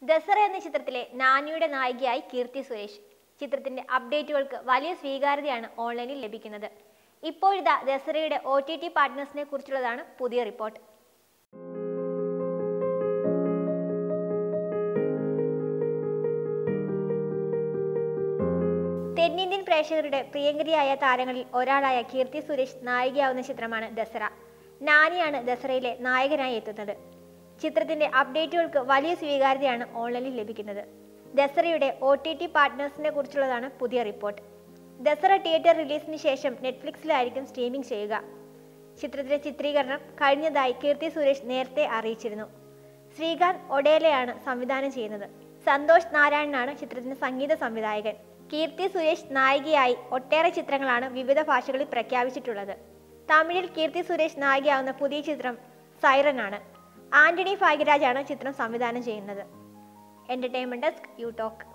ദസറ എന്ന ചിത്രത്തിലെ നാനിയുടെ നായികയായി കീർത്തി സുരേഷ് ചിത്രത്തിന്റെ അപ്ഡേറ്റുകൾക്ക് വലിയ സ്വീകാര്യതയാണ് ഓൺലൈനിൽ ലഭിക്കുന്നത് ഇപ്പോഴിതാ ദസറയുടെ ഒ ടി ടി പാർട്ട്നേഴ്സിനെ കുറിച്ചുള്ളതാണ് പുതിയ റിപ്പോർട്ട് തെന്നിന്ത്യൻ പ്രേക്ഷകരുടെ പ്രിയങ്കരിയായ താരങ്ങളിൽ ഒരാളായ കീർത്തി സുരേഷ് നായികയാവുന്ന ചിത്രമാണ് ദസറ നാനിയാണ് ദസറയിലെ നായകനായി എത്തുന്നത് ചിത്രത്തിന്റെ അപ്ഡേറ്റുകൾക്ക് വലിയ സ്വീകാര്യതയാണ് ഓൺലൈനിൽ ലഭിക്കുന്നത് ദസറയുടെ ഒ ടി ടി പാർട്ട്നേഴ്സിനെ കുറിച്ചുള്ളതാണ് പുതിയ റിപ്പോർട്ട് ദസറ തിയേറ്റർ റിലീസിന് ശേഷം നെറ്റ്ഫ്ലിക്സിലായിരിക്കും സ്ട്രീമിംഗ് ചെയ്യുക ചിത്രത്തിലെ ചിത്രീകരണം കഴിഞ്ഞതായി കീർത്തി സുരേഷ് നേരത്തെ അറിയിച്ചിരുന്നു ശ്രീകാന്ത് ഒഡേലയാണ് സംവിധാനം ചെയ്യുന്നത് സന്തോഷ് നാരായണനാണ് ചിത്രത്തിന്റെ സംഗീത സംവിധായകൻ കീർത്തി സുരേഷ് നായികയായി ഒട്ടേറെ ചിത്രങ്ങളാണ് വിവിധ ഭാഷകളിൽ പ്രഖ്യാപിച്ചിട്ടുള്ളത് തമിഴിൽ കീർത്തി സുരേഷ് നായികയാവുന്ന പുതിയ ചിത്രം സൈറൻ ആണ് ആന്റണി ഭാഗ്യരാജാണ് ചിത്രം സംവിധാനം ചെയ്യുന്നത് എന്റർടൈൻമെന്റ് ഡെസ്ക് യു ടോക്ക്